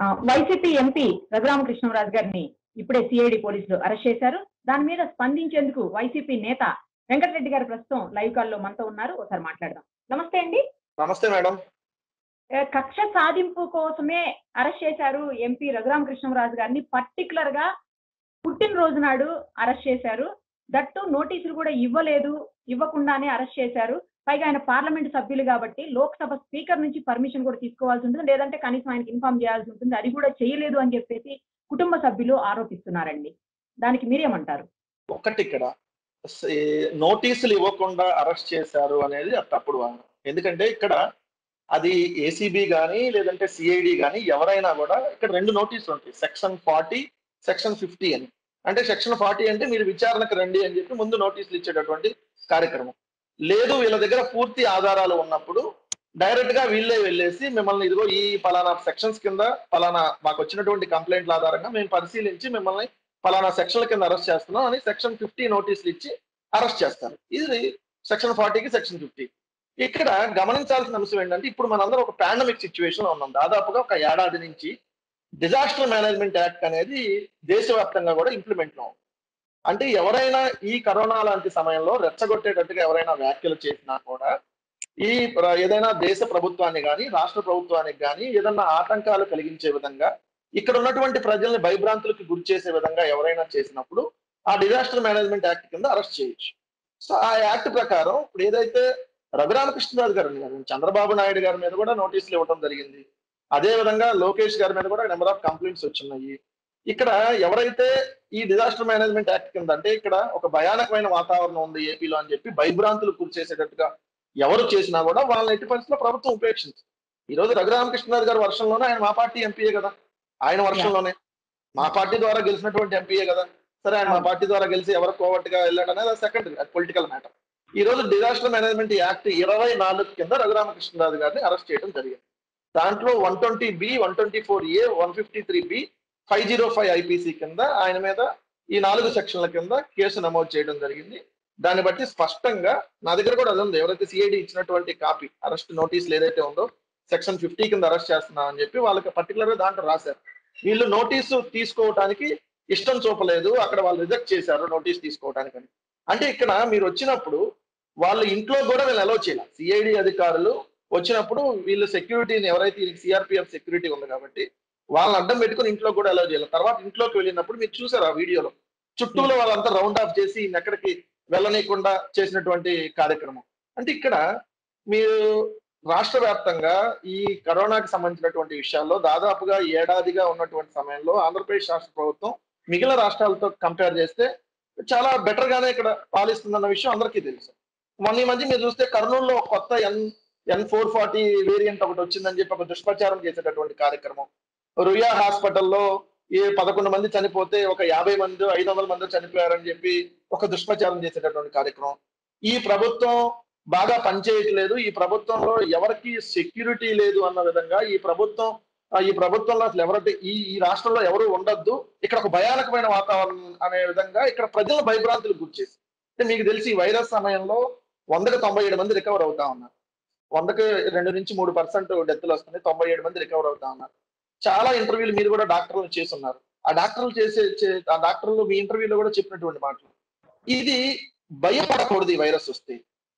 YCP MP Raghuramakrishnaraju గారిని ఇప్పుడే CID పోలీసులు అరెస్ట్ చేశారు దాని మీద స్పందించేందుకు వైసీపీ నేత వెంకటరెడ్డి గారు ప్రస్తుతం లైవ్ కాల్లో మనతో ఉన్నారు ఒకసారి మాట్లాడదాం నమస్తే అండి నమస్తే మేడం ఏ, కక్ష సాధింపు కోసమే అరెస్ట్ చేశారు ఎంపీ రఘురామకృష్ణరాజు గారిని పర్టికులర్ గా పుట్టినరోజు నాడు అరెస్ట్ చేశారు దట్టు నోటీసులు కూడా ఇవ్వలేదు ఇవ్వకుండానే అరెస్ట్ చేశారు పైగా ఆయన పార్లమెంట్ సభ్యులు కాబట్టి లోక్సభ స్పీకర్ నుంచి పర్మిషన్ కూడా తీసుకోవాల్సి ఉంటుంది లేదంటే కనీసం ఆయనకి ఇన్ఫార్మ్ చేయాల్సి ఉంటుంది అది కూడా చేయలేదు అని చెప్పేసి కుటుంబ సభ్యులు ఆరోపిస్తున్నారండి దానికి మీరేమంటారు ఒకటి ఇక్కడ స- నోటీసులు ఇవ్వకుండా అరెస్ట్ చేశారు అనేది అది తప్పుడు వాదన ఎందుకంటే ఇక్కడ అది ఏసీబీ కానీ లేదంటే సిఐడి కానీ ఎవరైనా కూడా ఇక్కడ రెండు నోటీసులు ఉంటాయి సెక్షన్ ఫార్టీ సెక్షన్ ఫిఫ్టీ అని అంటే సెక్షన్ ఫార్టీ అంటే మీరు విచారణకు రండి అని చెప్పి ముందు నోటీసులు ఇచ్చేటటువంటి కార్యక్రమం లేదు వీళ్ళ దగ్గర పూర్తి ఆధారాలు ఉన్నప్పుడు డైరెక్ట్ గా వీళ్ళే వెళ్ళేసి మిమ్మల్ని ఇదిగో ఈ పలానా సెక్షన్స్ కింద పలానా మాకు వచ్చినటువంటి కంప్లైంట్ల ఆధారంగా మేము పరిశీలించి మిమ్మల్ని పలానా సెక్షన్ల కింద అరెస్ట్ చేస్తున్నాం అని సెక్షన్ ఫిఫ్టీ నోటీసులు ఇచ్చి అరెస్ట్ చేస్తారు ఇది సెక్షన్ ఫార్టీకి సెక్షన్ ఫిఫ్టీ ఇక్కడ గమనించాల్సిన అంశం ఏంటంటే ఇప్పుడు మనందరం ఒక పాండమిక్ సిచ్యువేషన్ లో ఉన్నాం దాదాపుగా ఒక ఏడాది నుంచి డిజాస్టర్ మేనేజ్మెంట్ యాక్ట్ అనేది దేశవ్యాప్తంగా కూడా ఇంప్లిమెంట్ లో ఉంది అంటే ఎవరైనా ఈ కరోనా లాంటి సమయంలో రెచ్చగొట్టేటట్టుగా ఎవరైనా వ్యాఖ్యలు చేసినా కూడా ఈ ప్ర- ఏదైనా దేశ ప్రభుత్వాన్ని కానీ రాష్ట్ర ప్రభుత్వానికి కానీ ఏదైనా ఆటంకాలు కలిగించే విధంగా ఇక్కడ ఉన్నటువంటి ప్రజల్ని భయభ్రాంతులకు గురి చేసే విధంగా ఎవరైనా చేసినప్పుడు ఆ డిజాస్టర్ మేనేజ్మెంట్ యాక్ట్ కింద అరెస్ట్ చేయొచ్చు సో ఆ యాక్ట్ ప్రకారం ఇప్పుడు ఏదైతే రఘురామకృష్ణరాజు గారు ఉన్నారు చంద్రబాబు నాయుడు గారి మీద కూడా నోటీసులు ఇవ్వడం జరిగింది అదే విధంగా లోకేష్ గారి మీద కూడా నెంబర్ ఆఫ్ కంప్లైంట్స్ వచ్చినాయి ఇక్కడ ఎవరైతే ఈ డిజాస్టర్ మేనేజ్మెంట్ యాక్ట్ కింద అంటే ఇక్కడ ఒక భయానకమైన వాతావరణం ఉంది ఏపీలో అని చెప్పి భయభ్రాంతులు గురి చేసేటట్టుగా ఎవరు చేసినా కూడా వాళ్ళని ఎట్టి పరిస్థితుల్లో ప్రభుత్వం ఉపేక్షించింది ఈ రోజు రఘురామకృష్ణరాజు గారి వర్షంలోనే ఆయన మా పార్టీ ఎంపీయే కదా ఆయన వర్షంలోనే మా పార్టీ ద్వారా గెలిచినటువంటి ఎంపీయే కదా సరే ఆయన మా పార్టీ ద్వారా గెలిచి ఎవరు కోవట్టుగా వెళ్ళాడు అనేది సెకండరీ పొలిటికల్ మ్యాటర్ ఈ రోజు డిజాస్టర్ మేనేజ్మెంట్ యాక్ట్ ఇరవై నాలుగు కింద రఘురామకృష్ణరాజు గారిని అరెస్ట్ చేయడం జరిగింది దాంట్లో one twenty B one twenty four A one fifty three B five zero five IPC కింద ఆయన మీద ఈ నాలుగు సెక్షన్ల కింద కేసు నమోదు చేయడం జరిగింది దాన్ని బట్టి స్పష్టంగా నా దగ్గర కూడా అది ఉంది ఎవరైతే సిఐడి ఇచ్చినటువంటి కాపీ అరెస్ట్ నోటీసులు ఏదైతే ఉందో సెక్షన్ ఫిఫ్టీ కింద అరెస్ట్ చేస్తున్నా అని చెప్పి వాళ్ళకి పర్టికులర్ గా దాంట్లో రాశారు వీళ్ళు నోటీసు తీసుకోవటానికి ఇష్టం చూపలేదు అక్కడ వాళ్ళు రిజెక్ట్ చేశారు నోటీస్ తీసుకోవటానికి అని అంటే ఇక్కడ మీరు వచ్చినప్పుడు వాళ్ళ ఇంట్లో కూడా వీళ్ళు అలౌ చేయాలి సిఐడి అధికారులు వచ్చినప్పుడు వీళ్ళు సెక్యూరిటీని ఎవరైతే సిఆర్పిఎఫ్ సెక్యూరిటీ ఉంది కాబట్టి వాళ్ళని అడ్డం పెట్టుకుని ఇంట్లో కూడా అలౌ చేయాలి తర్వాత ఇంట్లోకి వెళ్ళినప్పుడు మీరు చూసారు ఆ వీడియోలో చుట్టూలో వాళ్ళంతా రౌండ్ ఆఫ్ చేసి ఈయన ఎక్కడికి వెళ్ళనీయకుండా చేసినటువంటి కార్యక్రమం అంటే ఇక్కడ మీరు రాష్ట్ర వ్యాప్తంగా ఈ కరోనాకి సంబంధించినటువంటి విషయాల్లో దాదాపుగా ఏడాదిగా ఉన్నటువంటి సమయంలో ఆంధ్రప్రదేశ్ రాష్ట్ర ప్రభుత్వం మిగిలిన రాష్ట్రాలతో కంపేర్ చేస్తే చాలా బెటర్ గానే ఇక్కడ పాలిస్తుందన్న విషయం అందరికీ తెలుసు మొన్న ఈ మధ్య మీరు చూస్తే కర్నూలులో ఒక కొత్త N N four forty variant ఒకటి వచ్చిందని చెప్పి ఒక దుష్ప్రచారం చేసేటటువంటి కార్యక్రమం రుయా హాస్పిటల్లో ఏ పదకొండు మంది చనిపోతే ఒక యాభై మంది ఐదు వందల మంది చనిపోయారని చెప్పి ఒక దుష్ప్రచారం చేసేటటువంటి కార్యక్రమం ఈ ప్రభుత్వం బాగా పనిచేయట్లేదు ఈ ప్రభుత్వంలో ఎవరికి సెక్యూరిటీ లేదు అన్న విధంగా ఈ ప్రభుత్వం ఆ, ఈ ప్రభుత్వంలో అసలు ఎవరైతే ఈ ఈ రాష్ట్రంలో ఎవరు ఉండొద్దు ఇక్కడ ఒక భయానకమైన వాతావరణం అనే విధంగా ఇక్కడ ప్రజల భయభ్రాంతులకు గుర్చేసి అంటే మీకు తెలిసి ఈ వైరస్ సమయంలో వందకు తొంభై ఏడు మంది రికవర్ అవుతా ఉన్నారు వందకు రెండు నుంచి మూడు పర్సెంట్ డెత్లు వస్తున్నాయి తొంభై ఏడు మంది రికవర్ అవుతా ఉన్నారు చాలా ఇంటర్వ్యూలు మీరు కూడా డాక్టర్లు చేసి ఉన్నారు ఆ డాక్టర్లు చేసే చే- ఆ డాక్టర్లు మీ ఇంటర్వ్యూలో కూడా చెప్పినటువంటి మాటలు ఇది భయపడకూడదు ఈ వైరస్ వస్తే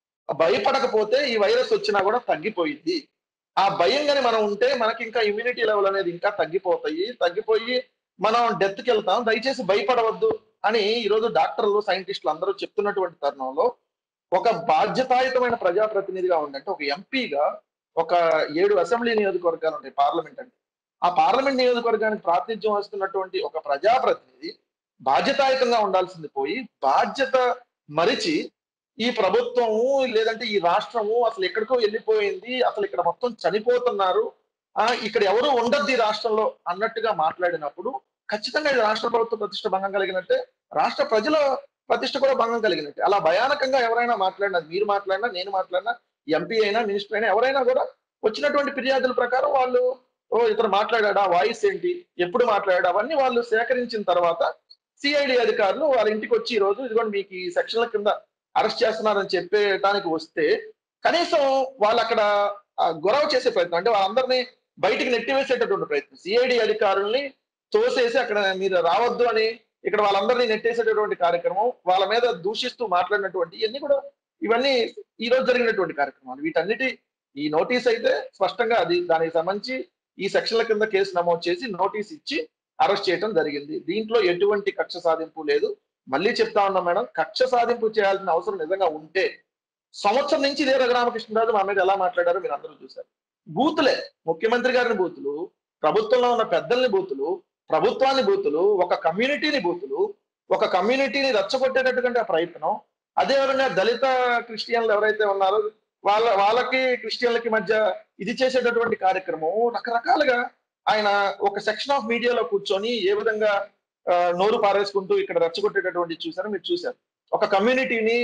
భయపడకపోతే ఈ వైరస్ వచ్చినా కూడా తగ్గిపోయింది ఆ భయంగానే మనం ఉంటే మనకి ఇంకా ఇమ్యూనిటీ లెవెల్ అనేది ఇంకా తగ్గిపోతాయి తగ్గిపోయి మనం డెత్ కి వెళ్తాం దయచేసి భయపడవద్దు అని ఈరోజు డాక్టర్లు సైంటిస్టులు అందరూ చెప్తున్నటువంటి తరుణంలో ఒక బాధ్యతాయుతమైన ప్రజాప్రతినిధిగా ఉండంటే ఒక ఎంపీగా ఒక ఏడు అసెంబ్లీ నియోజకవర్గాలు ఉంటాయి పార్లమెంట్ అంటే ఆ పార్లమెంట్ నియోజకవర్గానికి ప్రాతినిధ్యం వస్తున్నటువంటి ఒక ప్రజాప్రతినిధి బాధ్యతాయుతంగా ఉండాల్సింది పోయి బాధ్యత మరిచి ఈ ప్రభుత్వము లేదంటే ఈ రాష్ట్రము అసలు ఎక్కడికో వెళ్ళిపోయింది అసలు ఇక్కడ మొత్తం చనిపోతున్నారు ఆ ఇక్కడ ఎవరు ఉండద్దు ఈ రాష్ట్రంలో అన్నట్టుగా మాట్లాడినప్పుడు ఖచ్చితంగా ఇది రాష్ట్ర ప్రభుత్వ ప్రతిష్ట భంగం కలిగినట్టే రాష్ట్ర ప్రజల ప్రతిష్ట కూడా భంగం కలిగినట్టే అలా భయానకంగా ఎవరైనా మాట్లాడినా మీరు మాట్లాడినా నేను మాట్లాడినా ఎంపీ అయినా మినిస్టర్ అయినా ఎవరైనా కూడా వచ్చినటువంటి ఫిర్యాదుల ప్రకారం వాళ్ళు ఓ ఇతను మాట్లాడా వాయిస్ ఏంటి ఎప్పుడు మాట్లాడా అవన్నీ వాళ్ళు సేకరించిన తర్వాత సిఐడి అధికారులు వాళ్ళ ఇంటికి వచ్చి ఈ రోజు ఇదిగోండి మీకు ఈ సెక్షన్ల కింద అరెస్ట్ చేస్తున్నారని చెప్పేటానికి వస్తే కనీసం వాళ్ళు అక్కడ ఆ, గొడవ చేసే ప్రయత్నం అంటే వాళ్ళందరినీ బయటికి నెట్టివేసేటటువంటి ప్రయత్నం సిఐడి అధికారుల్ని తోసేసి అక్కడ మీరు రావద్దు అని ఇక్కడ వాళ్ళందరినీ నెట్టేసేటటువంటి కార్యక్రమం వాళ్ళ మీద దూషిస్తూ మాట్లాడినటువంటి ఇవన్నీ కూడా ఇవన్నీ ఈ రోజు జరిగినటువంటి కార్యక్రమాలు వీటన్నిటి ఈ నోటీస్ అయితే స్పష్టంగా అది దానికి సంబంధించి ఈ సెక్షన్ల కింద కేసు నమోదు చేసి నోటీస్ ఇచ్చి అరెస్ట్ చేయడం జరిగింది దీంట్లో ఎటువంటి కక్ష సాధింపు లేదు మళ్ళీ చెప్తా ఉన్నాం మేడం కక్ష సాధింపు చేయాల్సిన అవసరం నిజంగా ఉంటే సంవత్సరం నుంచి ఇదే రఘురామకృష్ణరాజు మా మీద ఎలా మాట్లాడారో మీరు అందరూ చూశారు బూతులే ముఖ్యమంత్రి గారిని బూతులు ప్రభుత్వంలో ఉన్న పెద్దల్ని బూతులు ప్రభుత్వాన్ని బూతులు ఒక కమ్యూనిటీని బూతులు ఒక కమ్యూనిటీని రెచ్చగొట్టేటటువంటి ప్రయత్నం అదేవిధంగా దళిత క్రిస్టియన్లు ఎవరైతే ఉన్నారో వాళ్ళ వాళ్ళకి క్రిస్టియన్లకి మధ్య ఇది చేసేటటువంటి కార్యక్రమం రకరకాలుగా ఆయన ఒక సెక్షన్ ఆఫ్ మీడియాలో కూర్చొని ఏ విధంగా ఆ, నోరు పారేసుకుంటూ ఇక్కడ రెచ్చగొట్టేటటువంటి చూసారు మీరు చూసారు ఒక కమ్యూనిటీని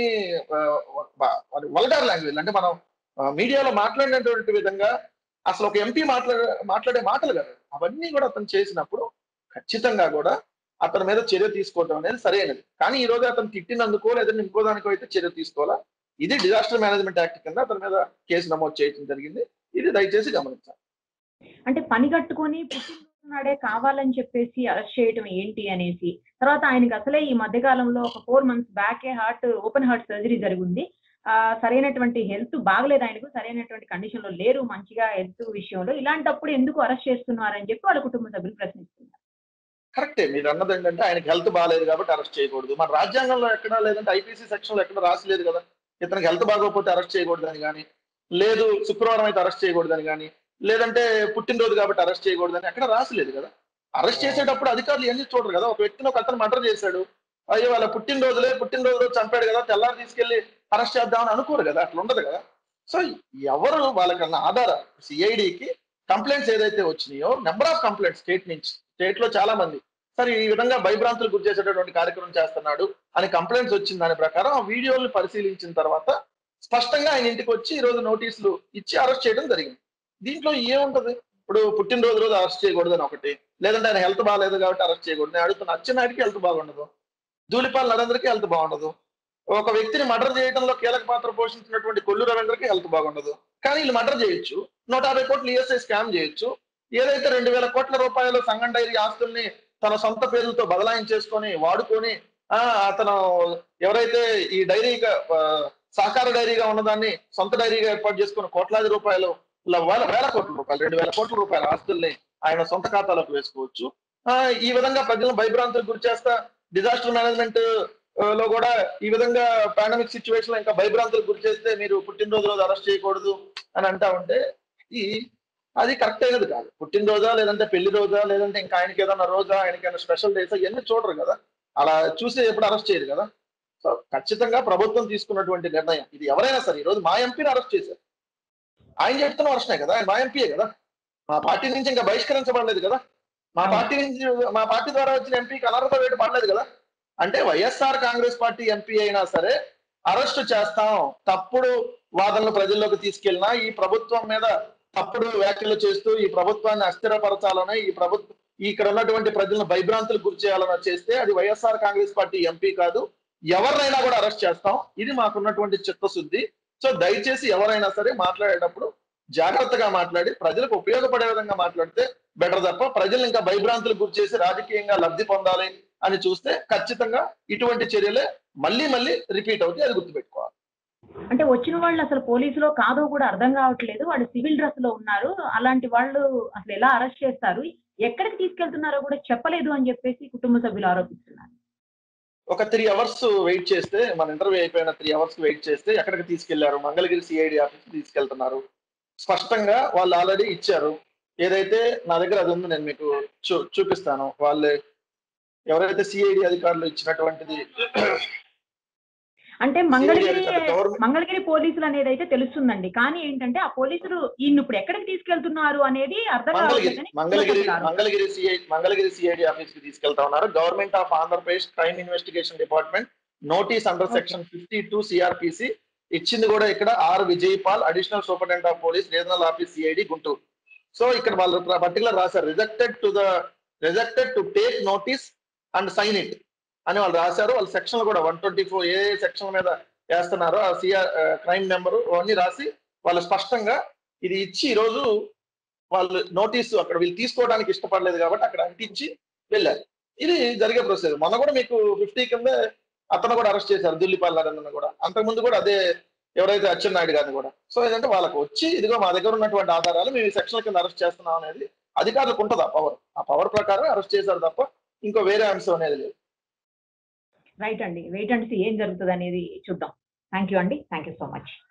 వల్గార్ లాంగ్వేజ్ అంటే మనం ఆ, మీడియాలో మాట్లాడినటువంటి విధంగా అసలు ఒక ఎంపీ మాట్లాడే మాట్లాడే మాటలు కదా అవన్నీ కూడా అతను చేసినప్పుడు ఖచ్చితంగా కూడా అతని మీద చర్య తీసుకోవడం అనేది సరైనది కానీ ఈ రోజు అతను తిట్టినందుకో లేదంటే ఇంకో దానికో అయితే చర్య తీసుకోవాలా ఇది డిజాస్టర్ మేనేజ్మెంట్ యాక్ట్ కింద అతని మీద కేసు నమోదు చేయడం జరిగింది ఇది దయచేసి గమనించాలి అంటే పని కట్టుకొని పుట్టినరోజు నాడే కావాలని చెప్పేసి అరెస్ట్ చేయడం ఏంటి అనేసి తర్వాత ఆయనకి అసలే ఈ మధ్య కాలంలో ఒక ఫోర్ మంత్స్ బ్యాకే హార్ట్ ఓపెన్ హార్ట్ సర్జరీ జరిగింది ఆ సరైనటువంటి హెల్త్ బాగలేదు ఆయనకు సరైనటువంటి కండిషన్ లో లేరు మంచిగా హెల్త్ విషయంలో ఇలాంటప్పుడు ఎందుకు అరెస్ట్ చేస్తున్నారని చెప్పి వాళ్ళ కుటుంబ సభ్యులు ప్రశ్నిస్తున్నారు కరెక్టే మీరు అన్నది ఏంటంటే ఆయనకి హెల్త్ బాగాలేదు కాబట్టి అరెస్ట్ చేయకూడదు మన రాజ్యాంగంలో ఎక్కడ లేదంటే ఐపీసీ సెక్షన్ లో ఎక్కడ రాసలేదు కదా ఇతనికి హెల్త్ బాగోకపోతే అరెస్ట్ చేయకూడదని కానీ లేదు శుక్రవారం అయితే అరెస్ట్ చేయకూడదని కానీ లేదంటే పుట్టినరోజు కాబట్టి అరెస్ట్ చేయకూడదని ఎక్కడ రాసలేదు కదా అరెస్ట్ చేసేటప్పుడు అధికారులు ఎన్ని చూడరు కదా ఒక వ్యక్తిని ఒక అతను మర్డర్ చేశాడు అయ్యో వాళ్ళ పుట్టినరోజులే పుట్టినరోజు రోజు చంపాడు కదా తెల్లారి తీసుకెళ్లి అరెస్ట్ చేద్దామని అనుకోరు కదా అట్లా ఉండదు కదా సో ఎవరు వాళ్ళకన్నా ఆధారం సిఐడికి కంప్లైంట్స్ ఏదైతే వచ్చినాయో నెంబర్ ఆఫ్ కంప్లైంట్స్ స్టేట్ నుంచి స్టేట్ లో చాలా మంది సరే ఈ విధంగా భయభ్రాంతులు గురి చేసేటటువంటి కార్యక్రమం చేస్తున్నాడు అని కంప్లైంట్స్ వచ్చిన దాని ప్రకారం ఆ వీడియోలను పరిశీలించిన తర్వాత స్పష్టంగా ఆయన ఇంటికి వచ్చి ఈ రోజు నోటీసులు ఇచ్చి అరెస్ట్ చేయడం జరిగింది దీంట్లో ఏముంటది ఇప్పుడు పుట్టినరోజు రోజు అరెస్ట్ చేయకూడదు అని ఒకటి లేదంటే ఆయన హెల్త్ బాగాలేదు కాబట్టి అరెస్ట్ చేయకూడదు నేను అడుగుతున్న అచ్చెన్నాయుడికి హెల్త్ బాగుండదు ధూళిపాల్ నరేంద్రకి హెల్త్ బాగుండదు ఒక వ్యక్తిని మర్డర్ చేయడంలో కీలక పాత్ర పోషించినటువంటి కొల్లు రవీంద్రకి హెల్త్ బాగుండదు కానీ వీళ్ళు మర్డర్ చేయొచ్చు నూట యాభై కోట్లు ఈఎస్ఐ స్కామ్ చేయొచ్చు ఏదైతే రెండు వేల కోట్ల రూపాయలు సంఘం డైరీ ఆస్తుల్ని తన సొంత పేర్లతో బదలాయించేసుకొని వాడుకొని ఆ అతను ఎవరైతే ఈ డైరీగా ఆ, సహకార డైరీగా ఉన్నదాన్ని సొంత డైరీగా ఏర్పాటు చేసుకుని కోట్లాది రూపాయలు ఇలా వేల వేల కోట్ల రూపాయలు రెండు వేల కోట్ల రూపాయల ఆస్తుల్ని ఆయన సొంత ఖాతాలోకి వేసుకోవచ్చు ఆ ఈ విధంగా ప్రజలను భయభ్రాంతులకు గురి చేస్తా డిజాస్టర్ మేనేజ్మెంట్ లో కూడా ఈ విధంగా పాండమిక్ సిచ్యువేషన్ లో ఇంకా భయభ్రాంతులకు గురి చేస్తే మీరు పుట్టినరోజు రోజు అరెస్ట్ చేయకూడదు అని అంటా ఉంటే ఈ అది కరెక్ట్ అయినది కాదు పుట్టినరోజా లేదంటే పెళ్లి రోజా లేదంటే ఇంకా ఆయనకి ఏదైనా రోజా ఆయనకి ఏదైనా స్పెషల్ డేస్ ఇవన్నీ చూడరు కదా అలా చూసి ఎప్పుడు అరెస్ట్ చేయరు కదా సో ఖచ్చితంగా ప్రభుత్వం తీసుకున్నటువంటి నిర్ణయం ఇది ఎవరైనా సరే ఈ రోజు మా ఎంపీని అరెస్ట్ చేశారు ఆయన చెప్తున్న వర్షనే కదా ఆయన మా ఎంపీయే కదా మా పార్టీ నుంచి ఇంకా బహిష్కరించబడలేదు కదా మా పార్టీ నుంచి మా పార్టీ ద్వారా వచ్చిన ఎంపీకి అనర్హత వేటు పడలేదు కదా అంటే వైఎస్ఆర్ కాంగ్రెస్ పార్టీ ఎంపీ అయినా సరే అరెస్ట్ చేస్తాం తప్పుడు వాదనలు ప్రజల్లోకి తీసుకెళ్ళినా ఈ ప్రభుత్వం మీద తప్పుడు వ్యాఖ్యలు చేస్తూ ఈ ప్రభుత్వాన్ని అస్థిరపరచాలని ఈ ప్రభుత్వం ఇక్కడ ఉన్నటువంటి ప్రజలను భయభ్రాంతులకు గురి చేయాలని చేస్తే అది వైఎస్ఆర్ కాంగ్రెస్ పార్టీ ఎంపీ కాదు ఎవరినైనా కూడా అరెస్ట్ చేస్తాం ఇది మాకున్నటువంటి చిత్తశుద్ధి సో దయచేసి ఎవరైనా సరే మాట్లాడేటప్పుడు జాగ్రత్తగా మాట్లాడి ప్రజలకు ఉపయోగపడే విధంగా మాట్లాడితే బెటర్ తప్ప ప్రజలు ఇంకా భయభ్రాంతులకు గురి చేసి రాజకీయంగా లబ్ధి పొందాలి అని చూస్తే ఖచ్చితంగా ఇటువంటి చర్యలే మళ్ళీ మళ్ళీ రిపీట్ అవుతాయి అది గుర్తుపెట్టుకోవాలి అంటే వచ్చిన వాళ్ళు అసలు పోలీసులో కాదో కూడా అర్థం కావట్లేదు వాళ్ళు సివిల్ డ్రెస్ లో ఉన్నారు అలాంటి వాళ్ళు అసలు ఎలా అరెస్ట్ చేస్తారు ఎక్కడికి తీసుకెళ్తున్నారో కూడా చెప్పలేదు అని చెప్పేసి కుటుంబ సభ్యులు ఆరోపిస్తున్నారు ఒక త్రీ అవర్స్ వెయిట్ చేస్తే మన ఇంటర్వ్యూ అయిపోయిన త్రీ అవర్స్ వెయిట్ చేస్తే ఎక్కడికి తీసుకెళ్లారు మంగళగిరి సిఐడి ఆఫీస్ తీసుకెళ్తున్నారు స్పష్టంగా వాళ్ళు ఆల్రెడీ ఇచ్చారు ఏదైతే నా దగ్గర అది ఉంది నేను మీకు చూ చూపిస్తాను వాళ్ళు ఎవరైతే సిఐడి అధికారులు ఇచ్చినటువంటిది అంటే మంగళగిరి అధికారులు గవర్నమెంట్ మంగళగిరి పోలీసులు అనేది అయితే తెలుస్తుందండి కానీ ఏంటంటే ఆ పోలీసులు ఈయన ఇప్పుడు ఎక్కడికి తీసుకెళ్తున్నారు అనేది అర్థం మంగళగిరి కావట్లేదని మంగళగిరి కుటుంబ సభ్యులు Mangalagiri CI Mangalagiri CID office కి తీసుకెళ్తా ఉన్నారు government of Andhra Pradesh crime investigation department notice under Okay. Section fifty two CRPC ఇచ్చింది కూడా ఇక్కడ R Vijayapal additional superintendent of police regional office CID Guntur so ఇక్కడ వాళ్ళు పర్టికులర్ రాశారు rejected to the rejected to take notice and sign it అని వాళ్ళు రాశారు వాళ్ళ సెక్షన్ కూడా one twenty four A section మీద వేస్తున్నారో ఆ సిఆర్ క్రైమ్ నెంబర్ అవన్నీ రాసి వాళ్ళు స్పష్టంగా ఇది ఇచ్చి ఈ రోజు వాళ్ళు నోటీసు అక్కడ వీళ్ళు తీసుకోవడానికి ఇష్టపడలేదు కాబట్టి అక్కడ అంటించి వెళ్ళారు ఇది జరిగే ప్రొసీజర్ మొన్న కూడా మీకు ఫిఫ్టీ కింద అతను కూడా అరెస్ట్ చేశారు దుల్లిపాల్ నరేంద్రను కూడా అంతకుముందు కూడా అదే ఎవరైతే అచ్చెన్నాయుడు గారిని కూడా సో ఏంటంటే వాళ్ళకి వచ్చి ఇదిగో మా దగ్గర ఉన్నటువంటి ఆధారాలు మేము ఈ సెక్షన్ కింద అరెస్ట్ చేస్తున్నాం అనేది అధికారులకు ఉంటుంది ఆ పవర్ ఆ పవర్ ప్రకారం అరెస్ట్ చేశారు తప్ప ఇంకో వేరే అంశం అనేది లేదు రైట్ అండి వెయిట్ అండ్ సీ ఏం జరుగుతుంది అనేది చూద్దాం థ్యాంక్ యూ అండి థ్యాంక్ యూ సో మచ్